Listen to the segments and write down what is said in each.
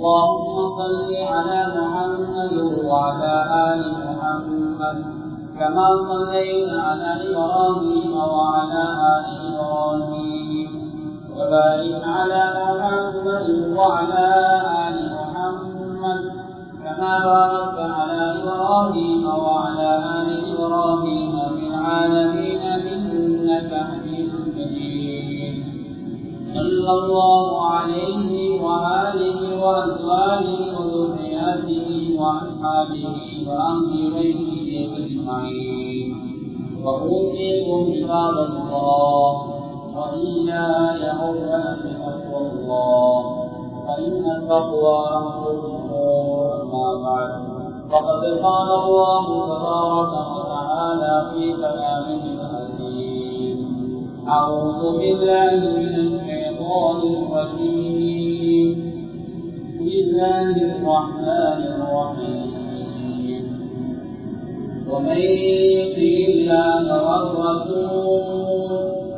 اللهم صل على محمد وعلى آل محمد كما صليت على إبراهيم وعلى آل إبراهيم وبارك على محمد وعلى آل محمد كما باركت على إبراهيم وعلى آل إبراهيم في العالمين إنك حميد مجيد صلى الله عليه وآله وأزواجه وذرياته وأصحابه وأهل بيته أجمعين وأوصيكم عباد الله وإياي أولا بتقوى الله فإن التقوى أمر أما بعد فقد قال الله تبارك وتعالى في كلامه العزيز أعوذ بالله من الشيطان الرجيم بسم الله الرحمن الرحيم ومن يطع الله والرسول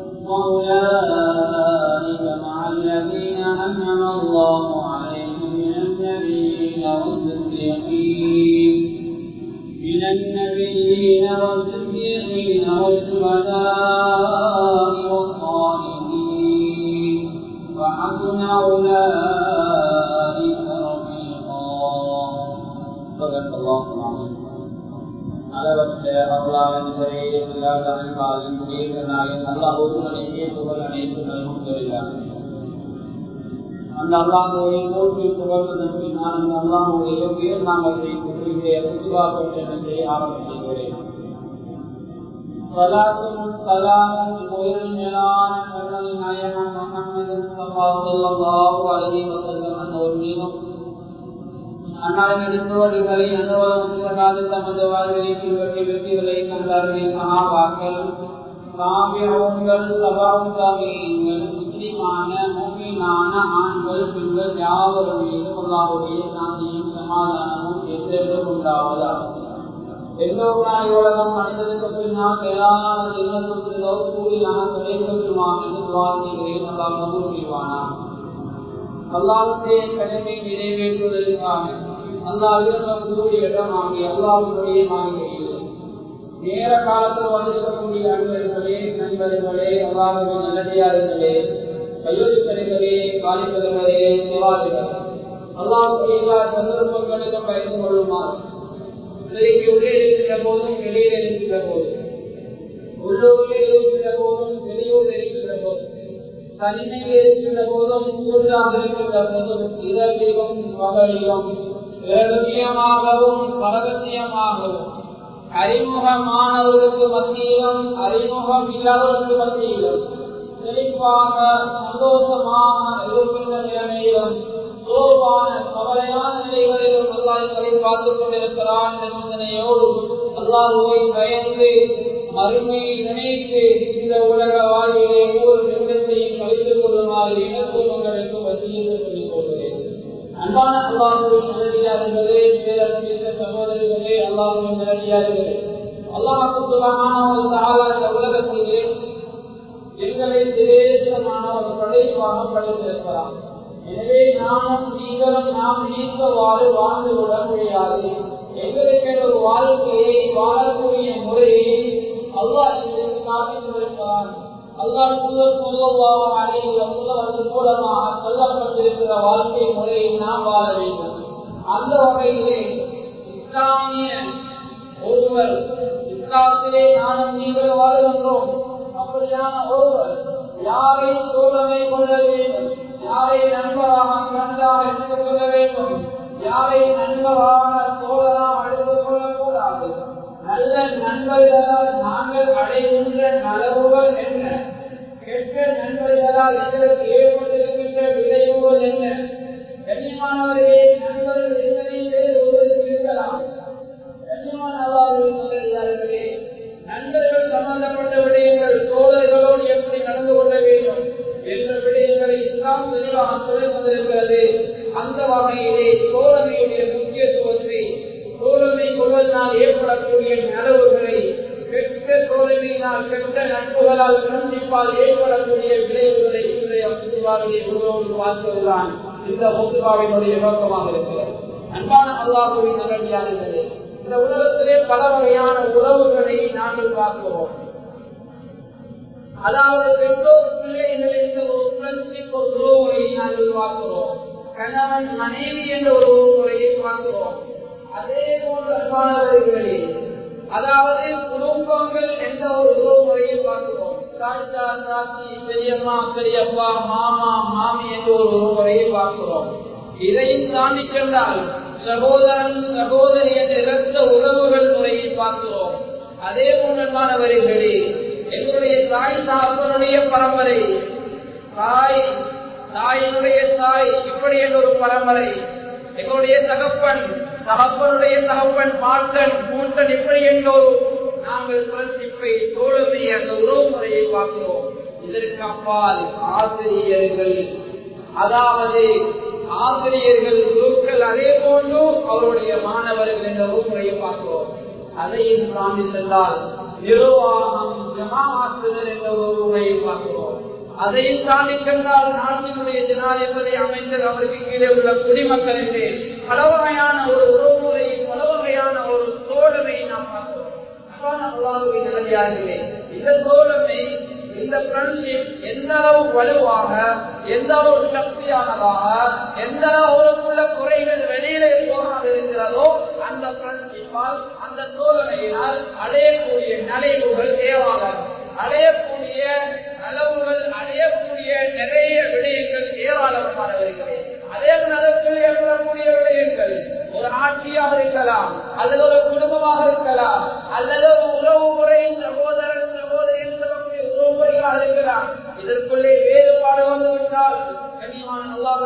فأولئك مع الذين أنعم الله عليهم من النبيين والصديقين من النبيين والصديقين والشهداء والصالحين وحسن أولئك رفيقا صدق الله العظيم அளவற்ற அருளாளன் இல்லாதவன் காலின் முடியனாயின் நல்ல ஒருவனையே புகழ் அனைத்து நல்குகிறார் அந்த அல்லாஹுவை போற்றி புகழ்வதற்கு நான் அல்லாஹுடைய உயர் நாமத்தை குறிப்பிட்ட புதுவாக்கப்பட்டதை ஆரம்பம் செய்கிறேன் சலாத்தும் சலாமும் உயிர் மேலான கருணை நாயகன் முகமது சல்லாஹு அலஹி வசல்லம் ஒரு மீதும் அன்னாரின் எடுத்துவடுகளை அனுபவம் தமது வாழ்வினை பின்பற்றி வெற்றிகளை கண்டார்கள் சகாபாக்கள் காவியங்கள் சபாவும் காவியங்கள் முஸ்லிமான மூமியான ஆண்கள் பெண்கள் யாவரும் மீதும் அல்லாவுடைய சாந்தியும் சமாதானமும் எப்பொழுதும் உண்டாவதாக எல்லோருடைய உலகம் மனிதனுக்கு பின்னால் மேலான ஜென்மத்திற்கு கூலியான கிடைக்கப்படுவான் என்று துவாசிக்கிறேன் அல்லா கபூர் செய்வானா அல்லாவுடைய கடமை நிறைவேற்றுவதற்காக அல்லா விரும்பக்கூடிய இடமாகி அல்லாவுடைய மாளிகையில் நேர காலத்தில் வந்திருக்கக்கூடிய அன்பர்களே நண்பர்களே அல்லாஹுவின் நல்லடியார்களே கல்லூரிக்கலைகளே காலிப்பதர்களே சிவாதிகள் அல்லாவுடைய எல்லா சந்தர்ப்பங்களிலும் பயந்து கொள்ளுமாறு இன்றைக்கு உள்ளே இருக்கிற போதும் வெளியில் இருக்கிற போதும் உள்ளூரில் இருக்கிற போதும் வெளியூரில் இருக்கிற போதும் தனிமையில் இருக்கின்ற போதும் கூடுதலாக இருக்கின்ற போதும் இரவிலும் பகலிலும் ரகசியமாகவும் பரகசியமாகவும் அறிமுகமானவர்களுக்கு மத்தியிலும் அறிமுகம் இல்லாதவர்களுக்கு மத்தியிலும் செழிப்பாக சந்தோஷமாக இருக்கின்ற நிலைமையிலும் சோர்வான கவலையான நிலைகளிலும் அல்லாஹை பார்த்துக் கொண்டிருக்கிறான் என்ற சிந்தனையோடு அல்லாஹுவை பயந்து மறுமையை நினைத்து இந்த உலக வாழ்விலே ஒவ்வொரு நிமிடத்தையும் கழித்துக் கொள்ளுமாறு எனக்கு உங்களுக்கு வசியத்தை சொல்லிக் கொள்கிறேன் அன்பான அல்லாஹுவின் நிலவியாளர்களே பேரரசித்த சகோதரிகளே அல்லாஹுவின் நிலவியாளர்களே அல்லாஹால இந்த உலகத்திலே எங்களை சிரேசமான ஒரு படைப்பாக படைத்திருக்கிறார் எனவே நாமும் நீங்களும் நாம் நீக்கவாறு வாழ்ந்து விட முடியாது எங்களுக்கு ஒரு வாழ்க்கையை வாழக்கூடிய முறையை அல்லாஹ் எங்களுக்கு காட்டியிருக்கிறான் அல்லாஹ் தூதர் சொல்லவாக அனைவரும் மூலமாக சொல்லப்பட்டிருக்கிற வாழ்க்கை முறையை நாம் வாழ வேண்டும் அந்த வகையிலே இஸ்லாமிய ஒருவர் இஸ்லாத்திலே நானும் நீங்கள் வாழ்கின்றோம் அப்படியான ஒருவர் யாரை தோழமை கொள்ள வேண்டும் யாரை நண்பராக கண்டாக எடுத்துக் கொள்ள வேண்டும் யாரை நண்பராக தோழராக எடுத்துக் கொள்ளக்கூடாது நல்ல நண்பர்களால் நாங்கள் அடைகின்ற நலவுகள் என்ன கெட்ட நண்பர்களால் எங்களுக்கு ஏற்பட்டிருக்கின்ற விளைவுகள் என்ன கண்ணியமானவர்களே நண்பர்கள் எத்தனை பேர் ஒருவருக்கு இருக்கலாம் கண்ணியமானவர்களே நண்பர்கள் சம்பந்தப்பட்ட விடயங்கள் தோழர்களோடு எப்படி நடந்து கொள்ள வேண்டும் என்ற விடயங்களை இஸ்லாம் தெளிவாக சொல்லிக் கொண்டிருக்கிறது அந்த வகையிலே தோழமையுடைய முக்கியத்துவத்தை தோழமை கொள்வதனால் ஏற்படக்கூடிய நலவுகளை கெட்ட தோழமையினால் கெட்ட நட்புகளால் கண்டிப்பால் ஏற்படக்கூடிய விளைவுகளை இன்றைய வாழ்க்கையை உங்களோடு பார்த்துள்ளான் இந்த முசுகாவினுடைய நோக்கமாக இருக்கிறது அன்பான அல்லாஹுவின் நல்லடியார்களே இந்த உலகத்திலே பல வகையான உறவுகளை நாங்கள் பார்க்கிறோம் அதாவது பெற்றோர் பிள்ளைகள் என்ற ஒரு ஃப்ரெண்ட்ஷிப் ஒரு உறவுமுறையை நாங்கள் பார்க்கிறோம் கணவன் மனைவி என்ற ஒரு உறவுமுறையை பார்க்கிறோம் அதே போன்ற அன்பானவர்களே அதாவது குடும்பங்கள் என்ற ஒரு உறவுமுறையை பார்க்கிறோம் தாத்தா தாத்தி பெரியம்மா பெரியப்பா மாமா மாமி என்ற ஒரு உறவுமுறையை பார்க்கிறோம் இதையும் தாண்டி சென்றால் சகோதரன் சகோதரி என்ற இரத்த உறவுகள் முறையை பார்க்கிறோம் அதே போன்றவர்களே எங்களுடைய தாய் தாப்பனுடைய பரம்பரை தாய் தாயினுடைய தாய் இப்படி என்ற ஒரு பரம்பரை எங்களுடைய தகப்பன் தகப்பனுடைய தகப்பன் பாட்டன் கூட்டன் இப்படி என்ற ஒரு நாங்கள் ஃப்ரெண்ட்ஷிப்பை தோழமை அந்த உறவு முறையை பார்க்கிறோம் இதற்கு அப்பால் ஆசிரியர்கள் அதாவது ஆசிரியர்கள் குருக்கள் அதே போன்று அவருடைய மாணவர்கள் என்ற உறவுமுறையை பார்க்கிறோம் அதையும் தாண்டி சென்றால் நிர்வாகம் ஜமாத்துதல் என்ற உறவுமுறையை பார்க்கிறோம் அதையும் தாண்டி சென்றால் நாட்டினுடைய ஜனாதிபதி அமைச்சர் அவருக்கு கீழே உள்ள குடிமக்கள் என்று பல வகையான ஒரு உறவுமுறை பல வகையான ஒரு தோழமை நாம் பார்க்கிறோம் இந்த தோழமை இந்த ஃப்ரெண்ட்ஷிப் எந்த அளவு வலுவாக எந்த அளவு சக்தியானதாக எந்த அளவு அவருக்குள்ள குறைகள் வெளியிலே போகாது இருக்கிறதோ அந்த ஃப்ரெண்ட்ஷிப்பால் அந்த தோழமையினால் அடையக்கூடிய நலைவுகள் ஏவாளர் அடையக்கூடிய நலவுகள் அடையக்கூடிய நிறைய விடயங்கள் ஏராளமானவர்களே அதே அதற்குள் ஏற்படக்கூடிய விடயங்கள் ஒரு ஆட்சியாக இருக்கலாம் அல்லது ஒரு குடும்பமாக இருக்கலாம் அல்லது ஒரு உறவு முறை சகோதரன் சகோதரி சொல்லக்கூடிய உறவு முறைகளாக இருக்கலாம் இதற்குள்ளே வேறுபாடு வந்துவிட்டால் கண்ணியமான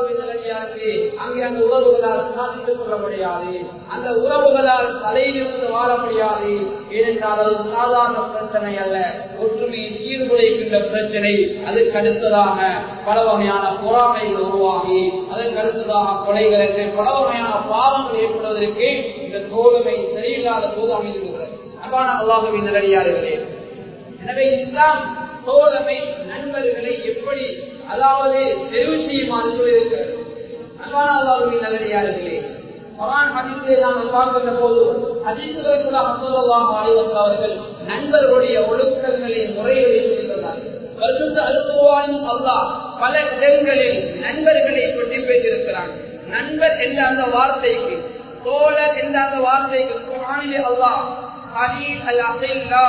அல்லாஹே அங்கே அந்த உறவுகளால் சாதித்துக் கொள்ள முடியாது அந்த உறவுகளால் தலையிலிருந்து வாழ முடியாது ஏனென்றால் அது சாதாரண பிரச்சனை அல்ல ஒற்றுமையை சீர்குலைக்கின்ற பிரச்சனை அதுக்கு அடுத்ததாக பல வகையான பொறாமைகள் உருவாகி அதற்கு அடுத்ததாக கொலைகள் என்று பல வகையான பாவங்கள் ஏற்படுவதற்கு இந்த தோழமை சரியில்லாத போது அமைந்திருக்கிறது அன்பான அல்லாஹுவின் நிலடியார்களே எனவே இஸ்லாம் தோழமை நண்பர்களை எப்படி அதாவது தெரிவு செய்யுமாறு சொல்லியிருக்கிறது அன்பான அல்லாஹுவின் நிலடியார்களே குரான் ஹதீஸிலே நாங்கள் பார்க்கின்ற போது ஹதீசுகளுக்குள்ளாக சொல்லலாம் அவர்கள் நண்பர்களுடைய ஒழுக்கங்களை முறைகளை சொல்லியிருந்தார்கள் பரிசுத்த அலுவலாயும் அல்லாஹ் பல இடங்களில் நண்பர்களை பற்றி பேசியிருக்கிறான் நண்பர் என்ற அந்த வார்த்தைக்கு தோழர் என்ற அந்த வார்த்தைக்கு குரானிலே அல்லாஹ் ஹலீல் அல் அஹில்லா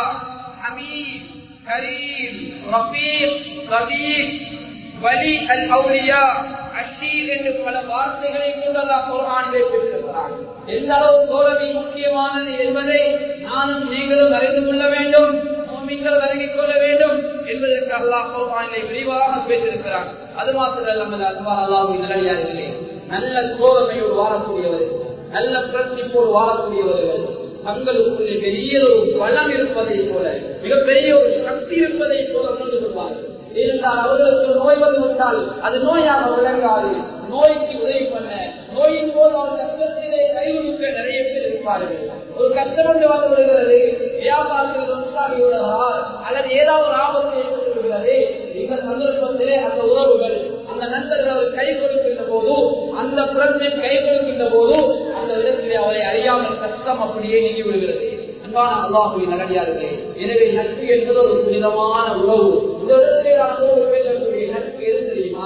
ஹமீத் கரீம் ரஃபீக் சதீக் வலி அல் அவுலியா அஷீர் என்று பல வார்த்தைகளை கொண்டதாக குரானிலே பெற்றிருக்கிறார் எந்த அளவு தோழமை முக்கியமானது என்பதை நானும் நீங்களும் அறிந்து கொள்ள வேண்டும் நீங்கள் விலகிக் கொள்ள வேண்டும் என்பதற்கு அல்லாஹ் குரானிலே விரிவாக பேசியிருக்கிறார் அது மாத்திரமல்ல அல்வா அல்லாஹ் நிலையார்களே நல்ல தோழமையோடு வாழக்கூடியவர்கள் நல்ல பிரச்சிப்போடு வாழக்கூடியவர்கள் தங்களுக்குள்ளே பெரிய ஒரு பலம் இருப்பதை போல மிகப்பெரிய ஒரு சக்தி இருப்பதை போல உணர்ந்து கொள்வார்கள் இருந்தால் அவர்களுக்கு நோய் வந்து விட்டால் அது நோயாக விளங்காது நோய்க்கு உதவி பண்ண நோயின் போது அவர் கஷ்டத்திலே கைவிடுக்க நிறைய பேர் இருப்பார்கள் ஒரு கஷ்டம் என்று வந்து விடுகிறது வியாபாரத்தில் ஒன்றாகி விடுகிறார் அல்லது ஏதாவது ஒரு ஆபத்து ஏற்பட்டு விடுகிறது இந்த சந்தர்ப்பத்திலே அந்த உறவுகள் அந்த நண்பர்கள் அவர் கை கொடுக்கின்ற போது அந்த பிரச்சனை கை கொடுக்கின்ற போது அந்த இடத்திலே அவரை அறியாமல் கஷ்டம் அப்படியே நீங்கி விடுகிறது அன்பான அல்லாஹுவின் நல்லடியார்களே எனவே நட்பு என்பது ஒரு புனிதமான உறவு இந்த இடத்திலே நான் பேசக்கூடிய நட்பு எது தெரியுமா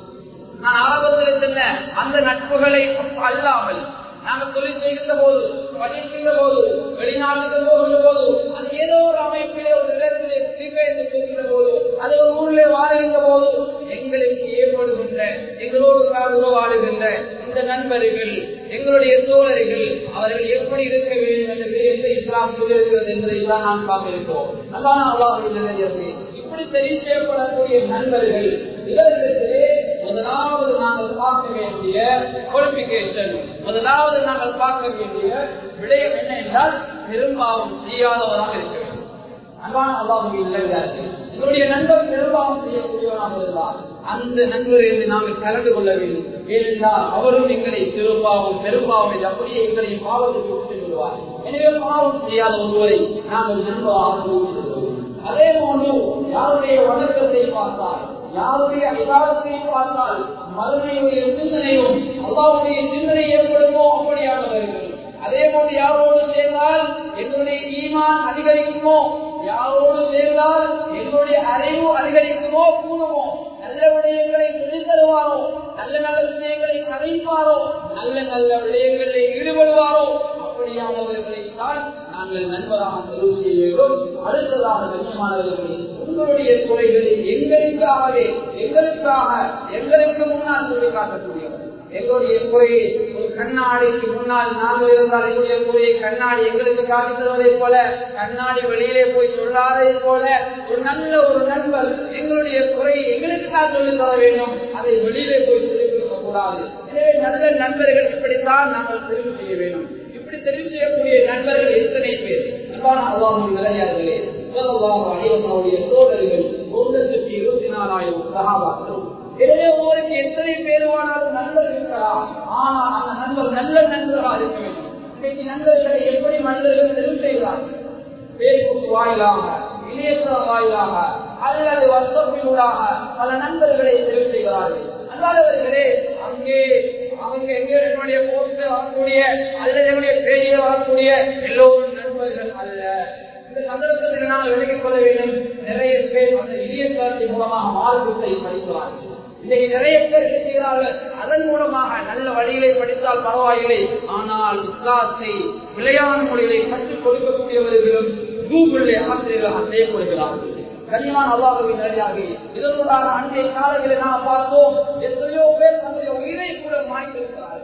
நான் ஆரம்பத்தில் சொன்ன அந்த நட்புகளை அல்லாமல் நாங்கள் தொழில் செய்கின்ற போது படிக்கின்ற போது வெளிநாட்டுக்கு போகின்ற போது அது ஏதோ ஒரு அமைப்பிலே ஒரு இடத்திலே திரிபெயர்ந்து போகின்ற போது அது ஒரு ஊரிலே வாழ்கின்ற போது எங்களுக்கு ஏற்படுகின்ற எங்களோடு உறவாடுகின்ற இந்த நண்பர்கள் எங்களுடைய தோழர்கள் அவர்கள் எப்படி இருக்க வேண்டும் என்று எந்த இஸ்லாம் சொல்லியிருக்கிறது என்பதை தான் நாம் பார்க்கிறோம் அல்லாஹ் அல்லாஹ் இப்படி தெரிவு செய்யப்படக்கூடிய நண்பர்கள் இவர்களிடத்திலே முதலாவது நாங்கள் பார்க்க வேண்டிய குவாலிபிகேஷன் முதலாவது நாங்கள் பார்க்க வேண்டிய விடயம் என்ன என்றால் பெரும்பாவம் செய்யாதவராக இருக்க வேண்டும் அன்பான அல்லாஹுக்கு இல்லையார்கள் என்னுடைய நண்பர் பெரும்பாவம் செய்யக்கூடியவராக இருந்தால் அந்த நண்பரை நாங்கள் கலந்து கொள்ள வேண்டும் ஏனென்றால் அவரும் எங்களை திருப்பாவும் பெரும்பாவம் இது அப்படியே எங்களை பாவத்துக்கு விட்டு விடுவார் எனவே பாவம் செய்யாத ஒருவரை நாங்கள் நண்பராக அதே போன்று யாருடைய வணக்கத்தை பார்த்தால் யாருடைய விவாதத்தை பார்த்தால் மறுமையுடைய சிந்தனையும் அல்லாவுடைய சிந்தனை ஏற்படுமோ அப்படியானவர்கள் அதே போன்று யாரோடு சேர்ந்தால் எங்களுடைய ஈமான் அதிகரிக்குமோ யாரோடு சேர்ந்தால் எங்களுடைய அறிவு அதிகரிக்குமோ கூடுமோ நல்ல விடயங்களை சொல்லித் தருவாரோ நல்ல நல்ல விஷயங்களை கதைப்பாரோ நல்ல நல்ல விடயங்களில் ஈடுபடுவாரோ அப்படியானவர்களை தான் நாங்கள் நண்பராக தெரிவு செய்ய வேண்டும் அடுத்ததாக கண்ணியமானவர்களே உங்களுடைய துறைகளை எங்களுக்காகவே எங்களுக்காக எங்களுக்கு முன்னால் சொல்லி காட்டக்கூடியவர் எங்களுடைய குறையை ஒரு கண்ணாடிக்கு முன்னால் நாங்கள் இருந்தால் எங்களுடைய குறையை கண்ணாடி எங்களுக்கு காட்டி தருவதை போல கண்ணாடி வெளியிலே போய் சொல்லாததை போல ஒரு நல்ல ஒரு நண்பர் எங்களுடைய குறையை எங்களுக்கு தான் சொல்லி தர வேண்டும் அதை வெளியிலே போய் சொல்லிக் கொடுக்க கூடாது எனவே நல்ல நண்பர்கள் இப்படித்தான் நாங்கள் தெரிவு செய்ய வேண்டும் இப்படி தெரிவு செய்யக்கூடிய நண்பர்கள் எத்தனை பேர் அன்பான அல்லாமல் நிலையார்களே அனைவருடைய சோதரிகள் ஒரு லட்சத்தி இருபத்தி நாலாயிரம் சகாபாக்கள் எனவே உங்களுக்கு எத்தனை பேருவானாலும் நண்பர் இருக்கலாம் ஆனா அந்த நண்பர் நல்ல நண்பராக இருக்க வேண்டும் இன்னைக்கு நண்பர்களை எப்படி மனிதர்கள் தெரிவு செய்கிறார்கள் பேஸ்புக் வாயிலாக இணையதளம் வாயிலாக அல்லது வர்த்தப்பினூடாக பல நண்பர்களை தெரிவு செய்கிறார்கள் அல்லாதவர்களே அங்கே அவங்க எங்க என்னுடைய போஸ்ட் வரக்கூடிய அல்லது என்னுடைய பேஜில் வரக்கூடிய எல்லோரும் நண்பர்கள் அல்ல இந்த சந்தர்ப்பத்தில் நாங்கள் விலகிக் கொள்ள வேண்டும் நிறைய பேர் அந்த இணையதளத்தின் மூலமாக மார்க்கத்தை படிக்கிறார்கள் இன்னைக்கு நிறைய பேர் செய்கிறார்கள் அதன் மூலமாக நல்ல வழிகளை படித்தால் பரவாயில்லை ஆனால் இஸ்லாத்தை விளையாட மொழிகளை கற்றுக் கொடுக்கக்கூடியவர்களும் கூகுளில் ஆசிரியர்களாக செய்யப்படுகிறார்கள் கனிமான அல்லாஹுவின் நேரடியாக இதனுடான அன்றைய காலங்களில் நாம் பார்த்தோம் எத்தனையோ பேர் தன்னுடைய உயிரை கூட மாய்த்திருக்கிறார்கள்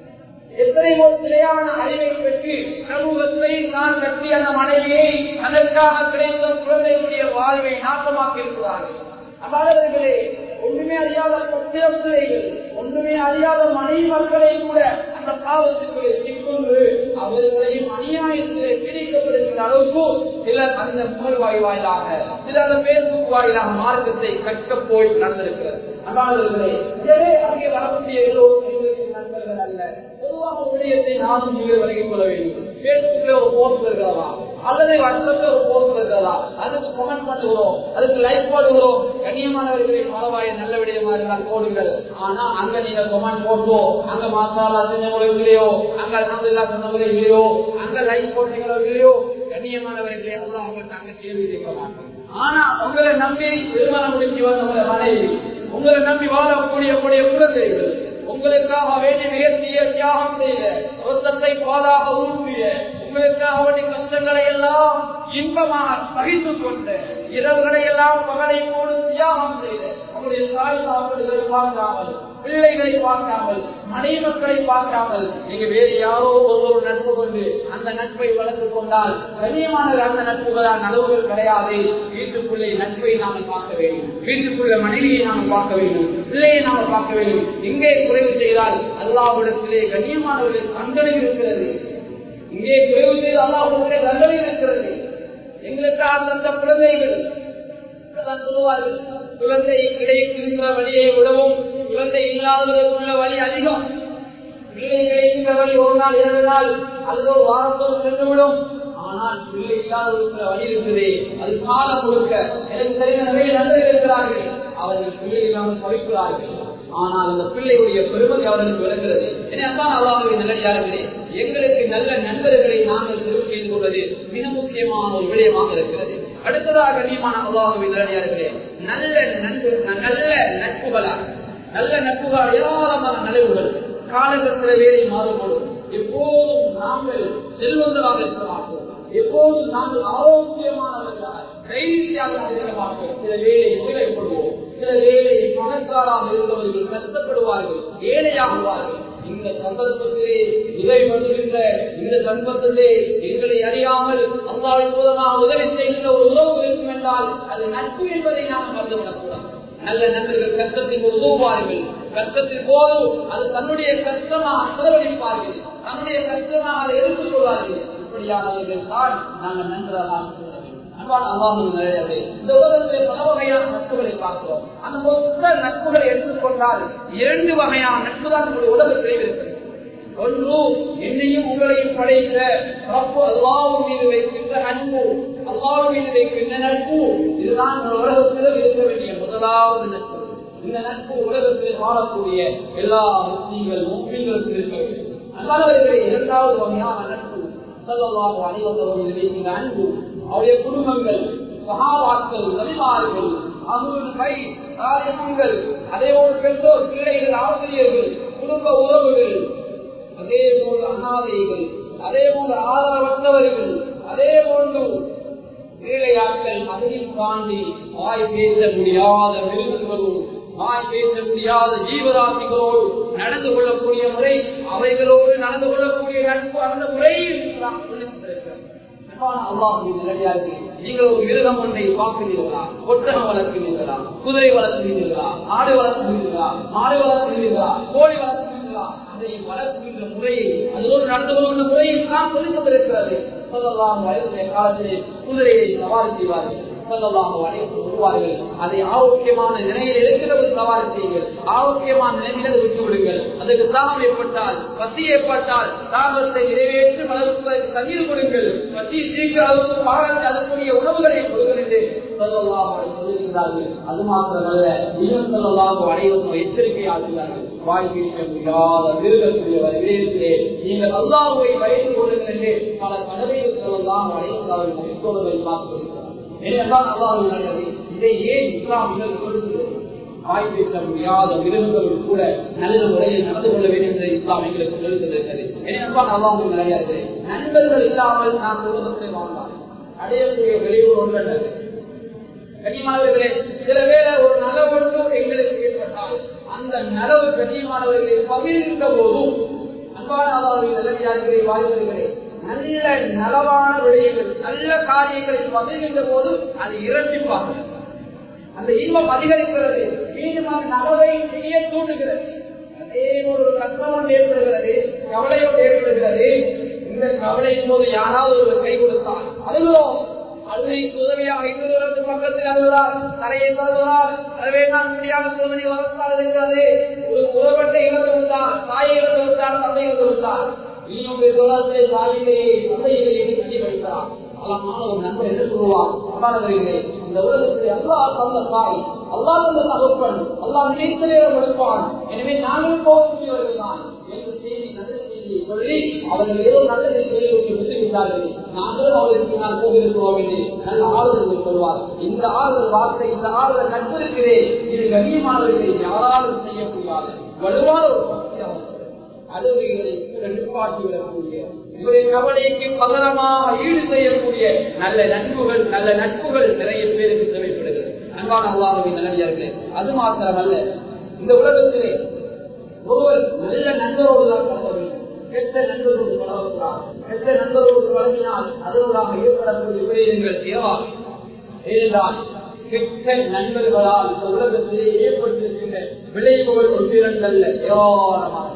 எத்தனையோ நிலையான அறிவை பெற்று சமூகத்தை நான் கட்டி அந்த மனைவியை அதற்காக கிடைத்த குழந்தைகளுடைய வாழ்வை நாசமாக்கி இருக்கிறார்கள் அவ்வாறவர்களே ஒன்றுமே அறியாத பத்திர பிள்ளைகள் ஒன்றுமே அறியாத மனைவி மக்களை கூட அந்த பாவத்துக்குள்ளே சிக்கொண்டு அவர்களையும் அநியாயத்திலே பிடிக்கப்படுகின்ற அளவுக்கு சிலர் அந்த புகழ் வாய் வாயிலாக சிலர் அந்த பேஸ்புக் வாயிலாக மார்க்கத்தை கற்க போய் நடந்திருக்கிறது அவ்வாறவர்களே எனவே அங்கே வரக்கூடிய எல்லோரும் எங்களுக்கு நண்பர்கள் அல்ல பொதுவாக விடயத்தை நானும் நீங்கள் விலகிக் கொள்ள வேண்டும் பேஸ்புக்ல ஒரு போஸ்ட் இருக்கிறதா அல்லது வாட்ஸ்அப்ல ஒரு போஸ்ட் இருக்கிறதா அதுக்கு கமெண்ட் பண்ணுகிறோம் அதுக்கு லைக் போடுகிறோம் கண்ணியமானவர்களை பரவாயில்லை நல்ல விடயமா இருந்தால் போடுங்கள் ஆனா அங்க நீங்க கமெண்ட் போட்டோ அங்க மாசாலா செஞ்சவங்களோ இல்லையோ அங்க அலமதுல்லா சொன்னவங்களோ இல்லையோ அங்க லைக் போட்டீங்களோ இல்லையோ கண்ணியமானவர்களே எல்லாம் அவங்களுக்கு அங்க கேள்வி கேட்க மாட்டோம் ஆனா உங்களை நம்பி திருமணம் முடிஞ்சு வந்தவங்க மனைவி உங்களை நம்பி வாழக்கூடிய கூடிய குழந்தைகள் உங்களுக்காக வேண்டி மிகச்சிய தியாகம் செய்த ரத்தத்தை பாலாக ஊற்றிய உங்களுக்காக வேண்டிய கஷ்டங்களை எல்லாம் இன்பமாக சகித்துக் கொண்ட இரவுகளை எல்லாம் பகலை போடு தியாகம் செய்த உங்களுடைய தாய் சாப்பிடுகளை பார்க்காமல் பிள்ளைகளை பார்க்காமல் மனைவி மக்களை பார்க்காமல் நீங்க வேறு யாரோ ஒவ்வொரு நட்பு கொண்டு அந்த நட்பை வளர்த்துக் கொண்டால் கண்ணியமான அந்த நட்புகளால் நலவுகள் கிடையாது வீட்டுக்குள்ளே நட்பை நாங்கள் பார்க்க வேண்டும் வீட்டுக்குள்ள மனைவியை நாம் பார்க்க வேண்டும் பிள்ளையை நாம் பார்க்க வேண்டும் இங்கே குறைவு செய்தால் அல்லாவிடத்திலே கண்ணியமானவர்கள் தண்டனை இருக்கிறது இங்கே குறைவு செய்து அல்லாவிடத்திலே தண்டனை இருக்கிறது எங்களுக்காக தந்த குழந்தைகள் சொல்லுவார்கள் குழந்தை கிடைக்கின்ற வழியை விடவும் குழந்தை இல்லாதவர்களுக்குள்ள வழி அதிகம் பிள்ளை கிடைக்கின்ற வழி ஒரு நாள் இரண்டு நாள் அல்லது ஒரு வாரத்தோடு சென்றுவிடும் ஆனால் பிள்ளை இல்லாதவர்களுக்குள்ள வழி இருக்குது அது காலம் முழுக்க எனக்கு தெரிந்த நிறைய நண்பர்கள் இருக்கிறார்கள் அவர்கள் பிள்ளை இல்லாமல் படிக்கிறார்கள் ஆனால் அந்த பிள்ளையுடைய பெருமதி அவர்களுக்கு விளங்குகிறது எனத்தான் அல்லாமல் நிலையார்களே எங்களுக்கு நல்ல நண்பர்களை நாங்கள் தெரிவு செய்து கொள்வது மிக முக்கியமான ஒரு விடயமாக இருக்கிறது அடுத்ததாக கண்ணியமான அல்லாஹுவின் நிலையார்களே நல்ல நட்பு நல்ல நட்புகளாக நல்ல நட்புகள் ஏராளமான நலவுகள் காலகட்டத்தில் வேலை மாறுபடும் எப்போதும் நாங்கள் செல்வந்தராக இருக்க மாட்டோம் எப்போதும் நாங்கள் ஆரோக்கியமானவர்களாக தைரியமாக இருக்க மாட்டோம் சில வேலை நோய்ப்படுவோம் சில வேலை பணக்காராக இருந்தவர்கள் கஷ்டப்படுவார்கள் ஏழையாகுவார்கள் இந்த சந்தர்ப்பத்திலே உதவி பண்ணுகின்ற இந்த சந்தர்ப்பத்திலே எங்களை அறியாமல் அல்லாவின் மூலமாக உதவி செய்கின்ற ஒரு உறவு இருக்கும் என்றால் அது நட்பு என்பதை நாம் மறந்துவிடக்கூடாது நல்ல நண்பர்கள் கஷ்டத்தில் உதவுவார்கள் கஷ்டத்தின் போது அது தன்னுடைய கஷ்டமாக செலவழிப்பார்கள் தன்னுடைய கஷ்டமாக அதை எடுத்துக் கொள்வார்கள் இப்படியானவர்கள் தான் நாங்கள் நன்றாக அன்பான அல்லாமல் நிறையவே இந்த உலகத்தில் பல வகையான நட்புகளை பார்க்கிறோம் அந்த மொத்த நட்புகளை எடுத்துக்கொண்டால் இரண்டு வகையான நட்பு தான் நம்முடைய உலகத்திலே இருக்கிறது ஒன்று என்னையும் உங்களையும் படைத்த ரப்பு அல்லாவு மீது வைக்கின்ற அன்பு அல்லாவு மீது வைக்கின்ற நட்பு இதுதான் உலகத்தில் இருக்க வேண்டிய முதலாவது நட்பு இந்த நட்பு உலகத்தில் வாழக்கூடிய எல்லா முஸ்லீம்கள் முஸ்லீம்களுக்கு இருக்க வேண்டும் அன்பானவர்களே இரண்டாவது வகையான நட்பு சொல்லலாம் அனைவந்தவர்களிலே இந்த அன்பு அவருடைய குடும்பங்கள் சகாவாக்கள் நபிமார்கள் அமுல் கை தாரியங்கள் அதே போல் பெற்றோர் பிள்ளைகள் ஆசிரியர்கள் குடும்ப உறவுகள் அதே போல் அனாதைகள் அதே போல் ஆதரவற்றவர்கள் அதே போன்று வேலையாட்கள் அதையும் தாண்டி வாய் பேச முடியாத மிருகங்களோடு வாய் பேச முடியாத ஜீவராசிகளோடு நடந்து கொள்ளக்கூடிய முறை அவைகளோடு நடந்து கொள்ளக்கூடிய நட்பு அந்த முறையில் நாம் சொல்லிக் கொண்டிருக்கிறோம் நீங்கள் ஒரு மிருகம் ஒன்றை பார்க்கிறீர்களா ஒட்டகம் வளர்க்கிறீர்களா குதிரை வளர்க்கிறீர்களா ஆடு வளர்க்கிறீர்களா மாடு வளர்க்கிறீர்களா கோழி வளர்க்கிறீர்களா அதை வளர்க்கின்ற முறையை அதோடு நடந்து கொள்கின்ற முறையை நாம் சொல்லிக் கொண்டிருக்கிறது சொல்லலாம் வயதுடைய காலத்திலே குதிரையை சவாரி செய்வார்கள் சொல்லலாம் அனைத்து வருவார்கள் அதை ஆரோக்கியமான நிலையில் இருக்கிறது சவாரி செய்யுங்கள் ஆரோக்கியமான நிலையில் விட்டு விடுங்கள் அதுக்கு தாகம் ஏற்பட்டால் பசி ஏற்பட்டால் தாகத்தை நிறைவேற்றி மலர்ப்பதற்கு தண்ணீர் கொடுங்கள் பசி சீக்கிரம் அதற்கு பாடத்தை அதற்குரிய உணவுகளை கொடுங்கள் என்று சொல்லலாம் சொல்லுகிறார்கள் அது மாத்திரமல்ல இன்னும் சொல்லலாம் அனைவரும் எச்சரிக்கை ஆகிறார்கள் வாய் பேச முடியாத மிருகக்கூடிய வரவேற்பிலே நீங்கள் அல்லாஹுவை பயந்து கொள்ளுங்கள் என்று பல கடமைகள் சொல்லலாம் அனைவரும் அவர்கள் மருத்துவர்களை பார்த்து ஏனென்றால் அல்லாஹ் நல்லது இதை ஏன் இஸ்லாம் மிக கொடுக்கிறது வாய் பேச முடியாத மிருகங்களோடு கூட நல்ல முறையில் நடந்து கொள்ள வேண்டும் என்று இஸ்லாம் எங்களுக்கு சொல்லித்தந்திருக்கிறது ஏனென்றால் அல்லாஹ் நிறைய இருக்குது நண்பர்கள் இல்லாமல் நான் குடும்பத்தை வாழ்ந்தார் அடையக்கூடிய விளைவு ஒன்று கனிமானவர்களே சில வேளை ஒரு நலவொன்று எங்களுக்கு ஏற்பட்டால் அந்த நலவு கனிமானவர்களை பகிர்ந்த போதும் அன்பான அதாவது நிலையாளர்களை வாழ்கிறீர்களே நல்ல நலவான விடயங்கள் நல்ல காரியங்களை பகிர்கின்ற போது அது இரட்டிப்பாக அந்த இன்பம் அதிகரிக்கிறது மீண்டும் அந்த நலவை செய்ய தூண்டுகிறது அதே ஒரு கஷ்டம் ஏற்படுகிறது கவலையோடு ஏற்படுகிறது இந்த கவலையின் போது யாராவது ஒரு கை கொடுத்தால் அழுகிறோம் அழுகைக்கு உதவியாக இன்னொரு பக்கத்தில் அழுகிறார் தலையை தருகிறார் எனவே நான் முடியாத சோதனை வளர்த்தால் இருக்கிறது ஒரு உறவட்டை இழந்து விட்டார் தாயை இழந்து விட்டார் தந்தை இழந்து விட்டார் இன்னொரு தொடர்பை தாயிலேயே தந்தையிலேயே கட்டி வைக்கிறார் அழகான ஒரு நண்பர் என்ன சொல்லுவார் அம்மானவர்களே இந்த உலகத்தில் அல்லா தந்த தாய் அல்லா தந்த தகப்பன் அல்லா நினைத்த நேரம் எடுப்பான் எனவே நாங்கள் போகக்கூடியவர்கள் தான் என்று செய்தி நல்ல செய்தியை சொல்லி அவர்கள் ஏதோ நல்லதை செய்வதற்கு விட்டுவிட்டார்கள் நாங்களும் அவருக்கு நான் போகிறோம் என்று நல்ல ஆறுதல் சொல்வார் இந்த ஆறுதல் வார்த்தை இந்த ஆறுதல் நட்பு இருக்கிறேன் இது கண்ணியமானவர்களை யாராலும் செய்ய முடியாது வலுவான ஒரு பக்தியாகும் அழுகைகளை கூட நிப்பாட்டிவிடக்கூடிய இவருடைய கவலைக்கு பகரமாக ஈடு செய்யக்கூடிய நல்ல நட்புகள் நல்ல நட்புகள் நிறைய பேருக்கு தேவைப்படுகிறது அன்பான அல்லாஹின் நல்லே அது மாத்திரமல்ல இந்த உலகத்திலே ஒருவர் நல்ல நண்பரோடு தான் பழக வேண்டும் கெட்ட நண்பரோடு பழகக்கூடாது கெட்ட நண்பரோடு பழகினால் அதனோடாக ஏற்படக்கூடிய விடயங்கள் தேவாகும் ஏனென்றால் கெட்ட நண்பர்களால் இந்த உலகத்திலே ஏற்பட்டிருக்கின்ற விளைவுகள் ஒன்றிரண்டல்ல ஏராளமாக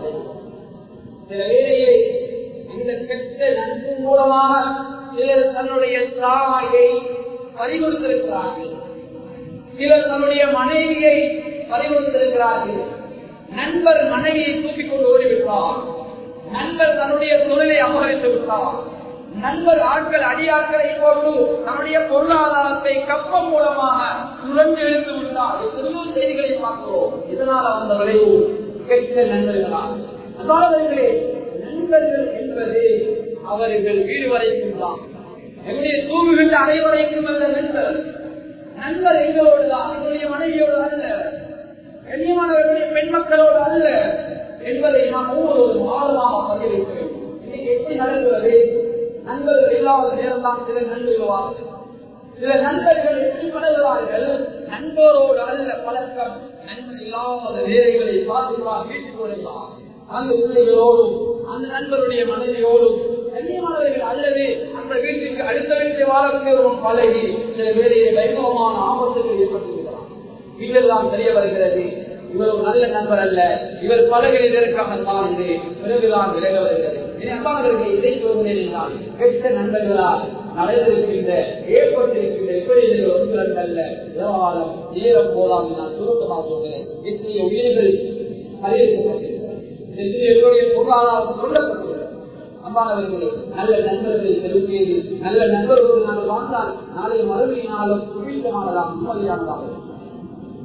சில வேலையை இந்த கெட்ட நட்பு மூலமாக சிலர் தன்னுடைய தாயை பறிகொடுத்திருக்கிறார்கள் சிலர் தன்னுடைய மனைவியை பறிகொடுத்திருக்கிறார்கள் நண்பர் மனைவியை தூக்கிக் கொண்டு ஓடிவிட்டார் நண்பர் தன்னுடைய தொழிலை அபகரித்து விட்டார் நண்பர் ஆட்கள் அடியாட்களை போட்டு தன்னுடைய பொருளாதாரத்தை கப்பம் மூலமாக சுரண்டு இழுத்து விட்டார் எத்தனையோ செய்திகளை பார்க்கிறோம் இதனால் அந்த விளைவு கெட்ட நண்பர்களால் அதாவதுகளே நண்பர்கள் என்பது அவர்கள் வீடு வரைக்கும் தான் எங்களுடைய தூங்குகின்ற அனைவரைக்கும் அல்ல நண்பர் நண்பர் எங்களோடு தான் எங்களுடைய மனைவியோடு அல்ல கண்ணியமானவர்களுடைய பெண் மக்களோடு அல்ல என்பதை நாம் ஒவ்வொருவரும் ஆழமாக பதிய வைக்க வேண்டும் இன்னைக்கு எப்படி நடக்கிறது நண்பர்கள் இல்லாத நேரம் தான் சில நண்பர்கள் சில நண்பர்கள் எப்படி பழகுவார்கள் நண்பரோடு அல்ல பழக்கம் நண்பர் இல்லாத வேலைகளை பார்த்துக்கலாம் வீட்டுக்கு வருகிறார் அந்த பிள்ளைகளோடும் அந்த நண்பருடைய மனைவியோடும் கண்ணியமானவர்கள் அல்லது அந்த வீட்டுக்கு அடுத்த வீட்டை வாழக்கூடியவரும் பழகி சில வேலையை வைபவமான ஆபத்துகள் ஏற்பட்டிருக்கிறார் இதெல்லாம் தெரிய வருகிறது இவர் ஒரு நல்ல நண்பர் அல்ல இவர் பழகினதற்காகத்தான் என்று பிறகுதான் விலக வருகிறது அம்மாவர்கள் இதை சொல்கிறேன் கெட்ட நண்பர்களால் நடந்திருக்கின்ற ஏற்பட்டிருக்கின்ற எப்படி ஒன்று அல்ல தேவாலம் நேரம் போதாம் நான் சுருக்கமாக சொல்கிறேன் எத்தனைய உயிர்கள் அறிவிக்கப்பட்டிருக்கிறது எத்தனைய பொருளாதாரம் சொல்லப்பட்டுள்ளது அம்மானவர்களே நல்ல நண்பர்களை செலுத்தியது நல்ல நண்பர்களோடு நாங்கள் வாழ்ந்தால் நாளை மறுமையினாலும் சுபீட்டமானதாம் நிம்மதியானதாகும்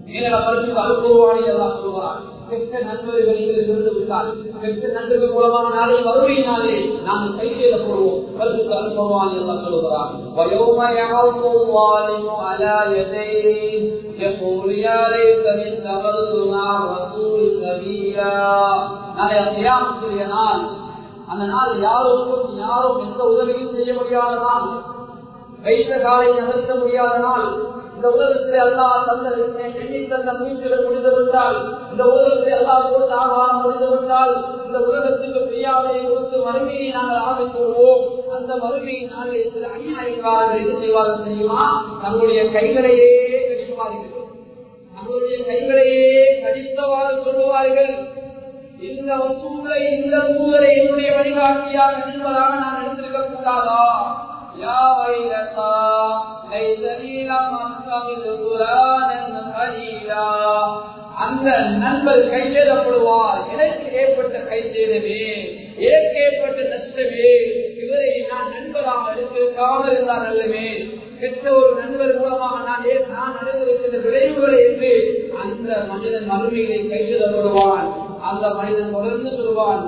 நீங்கள பரிசுக்கு அனுபவவாணி எல்லாம் சொல்லுவார் கெட்ட நண்பர்களை இருந்து விட்டால் கெட்ட நண்பர்கள் மூலமாக நாளை வறுமையினாலே நாங்கள் கை செய்த போடுவோம் பரிசுக்கு அனுபவவாணி எல்லாம் சொல்லுகிறார் ويوم يعض الظالم على يديه يقول يا ليتني اتخذت مع الرسول سبيلا நாளைய கியாமத்துடைய நாள் அந்த நாள் யாருக்கும் யாரும் எந்த உதவியும் செய்ய முடியாத நாள் வைத்த காலை நகர்த்த முடியாத நாள் இந்த உலகத்தில் அல்லா தந்த எண்ணி தந்த மூச்சுகள் முடிந்துவிட்டால் இந்த உலகத்தில் அல்லா போட்டு ஆகாரம் முடிந்துவிட்டால் இந்த உலகத்துக்கு பிரியாவையை கொடுத்து மறுமையை நாங்கள் ஆரம்பித்து விடுவோம் அந்த மறுமையை நாங்கள் சில அநியாயக்காரர்கள் என்ன செய்வார்கள் தெரியுமா நம்முடைய கைகளையே கடிப்பார்கள் நம்முடைய கைகளையே கடித்தவாறு சொல்லுவார்கள் இந்த வசூலை இந்த சூழலை என்னுடைய வழிகாட்டியாக என்பதாக நான் எடுத்திருக்க கூடாதா يا ويلتى ليتني لم اتخذ فلانا خليلا அந்த நண்பர் கையெழப்படுவார் எனக்கு ஏற்பட்ட கைச்சேதமே எனக்கு ஏற்பட்ட நஷ்டமே இவரை நான் நண்பராக எடுத்திருக்காமல் இருந்தால் நல்லவே கெட்ட ஒரு நண்பர் மூலமாக நான் நான் அடைந்திருக்கின்ற விளைவுகளை என்று அந்த மனிதன் மறுமையை கையெழப்படுவான் அந்த மனிதன் தொடர்ந்து சொல்வான்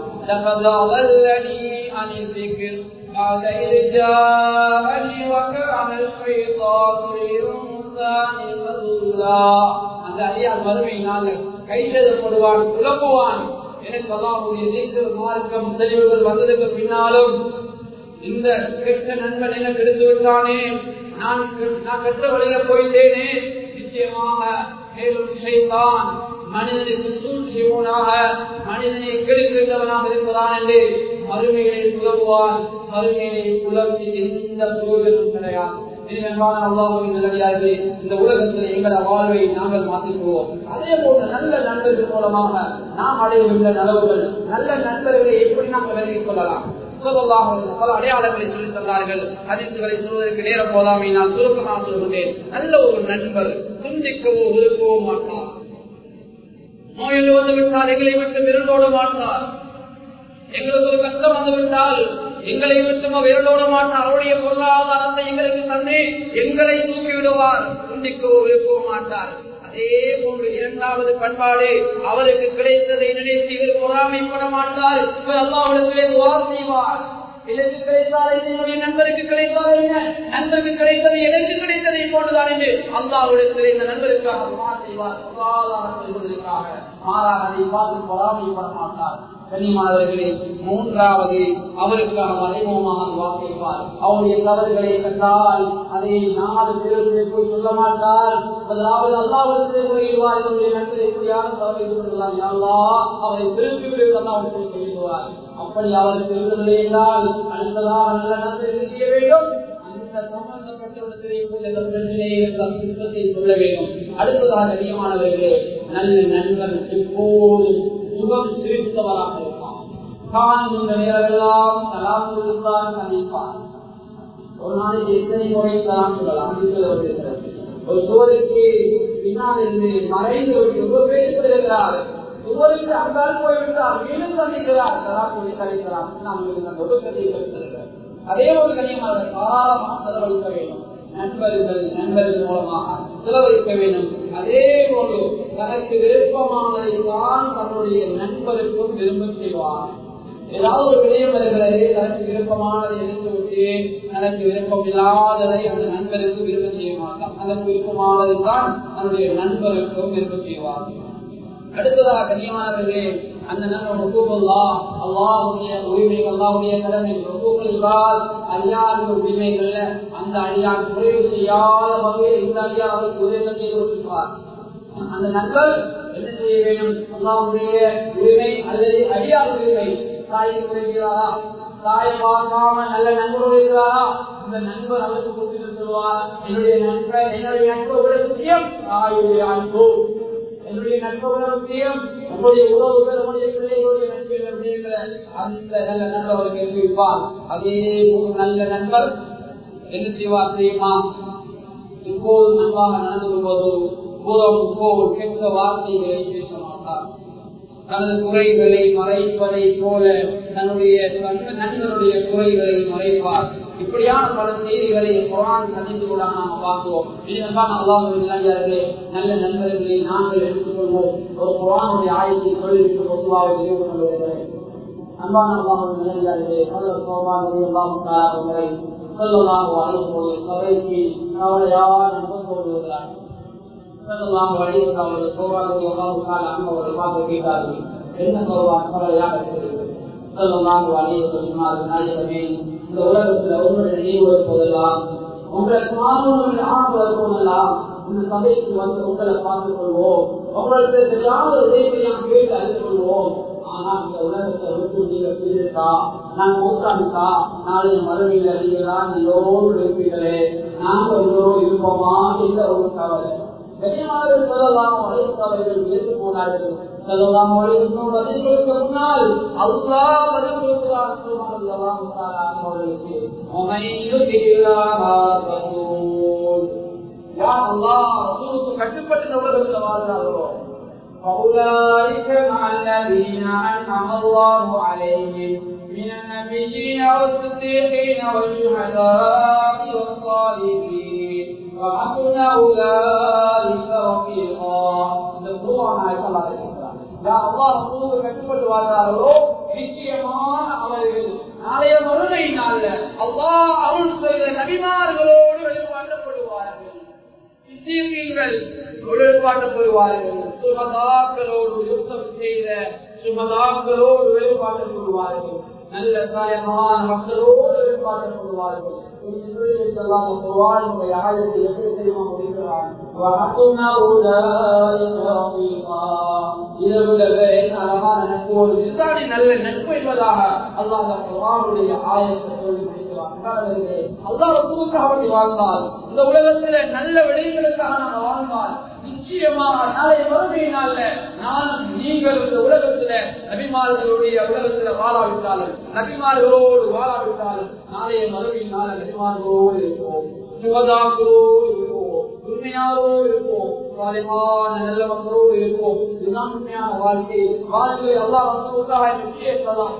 بعد إذ جاءني وكان الشيطان للإنسان خذولا அந்த அடியார் மறுமையினால் கைதெழுப்படுவான் குழப்புவான் எனக்கு அல்லாஹுடைய நீக்கிற மார்க்கம் தெளிவுகள் வந்ததுக்கு பின்னாலும் இந்த கெட்ட நண்பன் என்ன கெடுத்து விட்டானே நான் நான் கெட்ட வழியில போயிட்டேனே நிச்சயமாக மேலும் செய்தான் மனிதனுக்கு சூழ்ச்சியவனாக மனிதனை கெடுக்கின்றவனாக இருக்கிறான் என்று மறுமையை குழம்புவான் மறுமையை குழம்பி எந்த பிரயோஜனம் கிடையாது இந்த உலகத்தில் எங்கள வாழ்வை நாங்கள் மாற்றிக்குவோம் அதே போன்ற நல்ல நண்பர்கள் மூலமாக நாம் அடைகின்ற நலவுகள் நல்ல நண்பர்களை எப்படி நாம் விலகிக் கொள்ளலாம் பல அடையாளங்களை சொல்லி தந்தார்கள் அதிர்ச்சிகளை சொல்வதற்கு நேரம் போதாமை நான் சுருக்கமாக சொல்கிறேன் நல்ல ஒரு நண்பர் துண்டிக்கவோ ஒதுக்கவோ மாட்டார் நோயில் வந்து விட்டால் எங்களை விட்டு விரண்டோட மாட்டார் எங்களுக்கு ஒரு கஷ்டம் வந்து விட்டால் எங்களை விட்டு விரண்டோட மாட்டார் அவருடைய பொருளாதாரத்தை எங்களுக்கு தந்து எங்களை தூக்கி விடுவார் துண்டிக்கவோ விருப்பவோ மாட்டார் அதே போன்று இரண்டாவது பண்பாடு அவருக்கு கிடைத்ததை நினைத்து இவர் பொறாமைப்பட மாட்டார் இவர் அல்லாவிடத்திலே துவா செய்வார் எனக்கு கிடைத்தால் என்னுடைய நண்பருக்கு கிடைத்தால் என்ன நண்பருக்கு கிடைத்தது எனக்கு கிடைத்ததை போன்றுதான் என்று அல்லாவிடத்தில் இந்த நண்பருக்காக துவா செய்வார் பொருளாதாரம் செய்வதற்காக மாறாக அதை பார்த்து பொறாமைப்பட மாட்டார் கனிமானவர்களே மூன்றாவது அவருக்காக மறைமுகமாக வாக்களிப்பார் அவருடைய தவறுகளை கண்டால் அதை நாலு பேருக்கு போய் சொல்ல மாட்டார் அதாவது அல்லாவிடத்திலே முறையிடுவார் என்னுடைய நண்பர் எப்படியான தவறு அல்லா அவரை திருப்பி விடுவது அல்லாவிடத்தில் சொல்லிடுவார் அப்படி அவருக்கு விடுதலை என்றால் அடுத்ததாக நல்ல நண்பர்கள் செய்ய வேண்டும் அந்த சம்பந்தப்பட்டவர்களை சொல்ல வேண்டும் அடுத்ததாக அதிகமானவர்களே நல்ல நண்பர் எப்போதும் சுகம் சிரித்தவராக இருப்பான் காணுகின்ற நேரமெல்லாம் கலாம் கொடுத்தான் கண்டிப்பான் ஒரு நாளைக்கு எத்தனை முறை கலாம் சொல்லலாம் ஒரு சுவருக்கு பின்னால் இருந்து மறைந்து எவ்வளவு பேர் சொல்லுகிறார் சுவருக்கு அங்கால் போய்விட்டார் மீண்டும் சந்திக்கிறார் கலாம் சொல்லி கழிக்கலாம் நாம் அந்த ஒடுக்கத்தை பெறுகிறார் அதே ஒரு கனியமாக காலமாக செலவழிக்க வேண்டும் நண்பர்கள் நண்பர்கள் மூலமாக செலவழிக்க வேண்டும் அதே போல தனக்கு விருப்பமானதை தான் தன்னுடைய நண்பருக்கும் விரும்ப செய்வார் ஏதாவது ஒரு விடயம் வருகிறது தனக்கு விருப்பமானதை எடுத்து விட்டு தனக்கு விருப்பம் இல்லாததை அந்த நண்பருக்கு விரும்ப செய்ய மாட்டான் தனக்கு விருப்பமானதை தான் தன்னுடைய நண்பருக்கும் விரும்ப செய்வார் அடுத்ததாக கனியமானவர்களே அந்த நண்பர் ருக்குல்லா அல்லாவுடைய உரிமைகள் அல்லாவுடைய கடமை ருக்குகள் அடியாருக்கு உரிமைகள்ல அந்த அடியார் குறைவு செய்யாத வகையில் இந்த அடியார் அவருக்கு உதவி செய்து கொண்டிருப்பார் அந்த நண்பர் என்ன செய்ய வேண்டும் அல்லாவுடைய உரிமை அல்லது அடியார் உரிமை தாயை குறைகிறாரா தாயை பார்க்காம நல்ல நண்பர் இருக்கிறாரா இந்த நண்பர் அவருக்கு கொடுத்து சொல்வார் என்னுடைய நண்பர் என்னுடைய நண்பர் விட முக்கியம் தாயுடைய அன்பு என்னுடைய நண்பர்கள் முக்கியம் உங்களுடைய உறவுகள் உங்களுடைய பிள்ளைகளுடைய நண்பர்கள் அந்த நல்ல நண்பர் அவருக்கு இருப்பார் அதே நல்ல நண்பர் என்ன செய்வார் தெரியுமா இப்போது நண்பாக நடந்து கொள்வதோ பூர்வம் போல் கெட்ட வார்த்தைகளை பேச மாட்டார் தனது குறைகளை மறைப்பதை போல தன்னுடைய நண்பருடைய குறைகளை மறைப்பார் இப்படியான பல செய்திகளை குரான் சந்தித்துக்கூட நாம பார்க்கிறோம் இதற்கான அல்லாஹே நல்ல நண்பர்களை நாங்கள் எடுத்துக்கொள்வோம் ஒரு குரானுடைய ஆயத்தை சொல்லிவிட்டு பொதுவாக நினைவு கொள்வதை அன்பான அல்லாஹுடைய நிலையாளர்களே நல்ல சோபாக அல்லாஹுக்காக சொல்லலாம் அழைப்போது சபைக்கு கவலையான நம்பர் வருகிறார் சொல்லலாம் அழைப்பு அவர்கள் சோபாவுடைய அல்லாஹுக்காக அன்பவர்கள் பார்த்து கேட்டார்கள் என்ன சோபான் கவலையாக இருக்கிறது சொல்லலாம் அழைப்பு சொன்னார்கள் நாயகமே இந்த உலகத்தில் உங்களுடைய நினைவு வருவதெல்லாம் உங்களுக்கு மாணவர்கள் ஆணவர்கள் போதெல்லாம் இந்த சபைக்கு வந்து உங்களை பார்த்துக் கொள்வோம் உங்களுக்கு தெரியாத உதவியை நாம் கேட்டு அறிந்து கொள்வோம் ஆனா இந்த உலகத்தை விட்டு நீங்க பிரிட்டா நான் மூத்தாண்டா நாளைய மறுமையில நீங்களாம் எல்லோரும் இருப்பீர்களே நாங்க எல்லோரும் இருப்போமா என்ற ஒரு கவலை பெரியமார்கள் சொல்லலாம் வளைத்தவர்கள் இருந்து போனார்கள் சொல்லலாம் வளைத்தவர்களுக்கு முன்னால் அல்லா பதில் கொடுக்கிறார் அவர்களுக்கு கட்டுப்பட்டு உலகத்தில் வாழ்கிறார்களோ فأولئك مع الذين أنعم الله عليهم من النبيين والصديقين والشهداء والصالحين وحسن أولئك رفيقا கட்டுப்பட்டு வாழ்கிறார்களோ நிச்சயமான அவர்கள் நாளைய மறுமை நாள்ல அல்லாஹ் அருள் செய்த நபிமார்களோடு வெளிப்பாட்டப்படுவார்கள் சித்தியங்கள் வெளிப்பாட்டப்படுவார்கள் சுமதாக்களோடு யுத்தம் செய்த சுமதாக்களோடு வெளிப்பாட்டப்படுவார்கள் நல்ல சாயமான மக்களோடு வெளிப்பாட்டப்படுவார்கள் ஆயத்தை எப்படி தெரியுமா முடிக்கிறான் அழகான நட்போடு இதுதானே நல்ல நட்பு என்பதாக அல்லாஹ் குரானுடைய ஆயத்தை சொல்லி அல்லாஹ் வாழ்ந்தால் இந்த உலகத்துல நல்ல விளைவுகளுக்காக நாம் வாழ்ந்தால் நிச்சயமாக நாளை மறுமை நாள்ல நானும் நீங்கள் இந்த உலகத்துல நபிமார்களுடைய உலகத்துல வாழாவிட்டாலும் நபிமார்களோடு வாழாவிட்டாலும் நாளைய மறுமை நாள நபிமார்களோடு இருப்போம் சுகதாக்களோடு இருப்போம் உண்மையாரோடு இருப்போம் சாலிமான நல்ல மக்களோடு இருப்போம் இதுதான் உண்மையான வாழ்க்கை வாழ்க்கை அல்லாஹ் ரசூலுல்லாஹி நிச்சயத்தெல்லாம்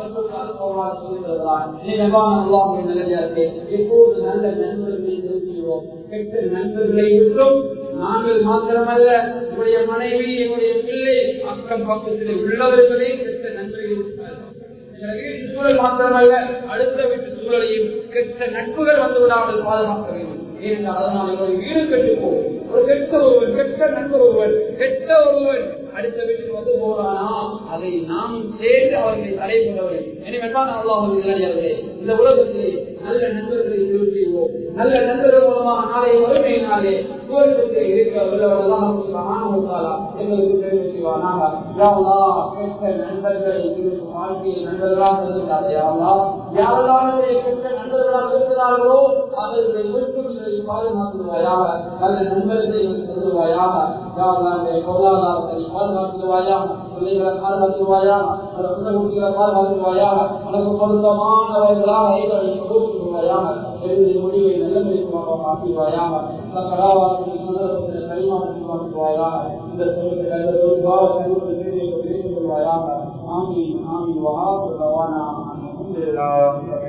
சொல்லித்தருகிறான் எப்போது நல்ல நண்பர்களை நிறுத்திடுவோம் கெட்ட நண்பர்களை விட்டும் நாங்கள் மாத்திரமல்ல என்னுடைய மனைவி என்னுடைய பிள்ளை அக்கம் பக்கத்தில் உள்ளவர்களே கெட்ட நண்பர்கள் சூழல் மாத்திரமல்ல அடுத்த வீட்டு சூழலையும் கெட்ட நட்புகள் வந்து விடாமல் பாதுகாக்க வேண்டும் ஏனென்றால் அதனால் ஒரு வீடு கெட்டுப்போம் ஒரு கெட்ட ஒருவன் கெட்ட நண்பர் ஒருவன் கெட்ட ஒருவன் அடுத்த வீட்டுக்கு வந்து போறானா அதை நாம் சேர்ந்து அவர்களை தடைபடுவது எனவே அல்லாஹர்களே இந்த உலகத்திலே நல்ல நண்பர்களை நிறுத்திடுவோம் நல்ல நண்பர்கள் மூலமாக நாளை வறுமையினாலே சுவர்க்கத்தில் இருக்கிற உள்ளவர்களெல்லாம் எங்களுக்கு தெரிவு செய்வானாக கெட்ட நண்பர்களை வாழ்க்கையில் நண்பர்களாக இருக்காதே யாரெல்லாம் கெட்ட நண்பர்களாக இருக்கிறார்களோ அவர்களை விட்டு பாதுகாத்துவாயாக நல்ல நண்பர்களை சொல்லுவாயாக பொருளாதாரத்தை பாதுகாத்துவாயாக பிள்ளைகளை பாதுகாத்துவாயாக குடும்பங்களை பாதுகாத்துவாயாக உனக்கு பொருத்தமானவர்களாக ஐவரை கொடுத்துவாயாக எழுதி முடிவை நல்ல ஆக்கிவாயாக சக்கராவாசி சந்தர்ப்பத்தில் கரிமாவாயாக இந்த கொள்வாயாக ஆமீன் ஆமீன் வஹாப் ரவானா அல்ஹம்துலில்லாஹ்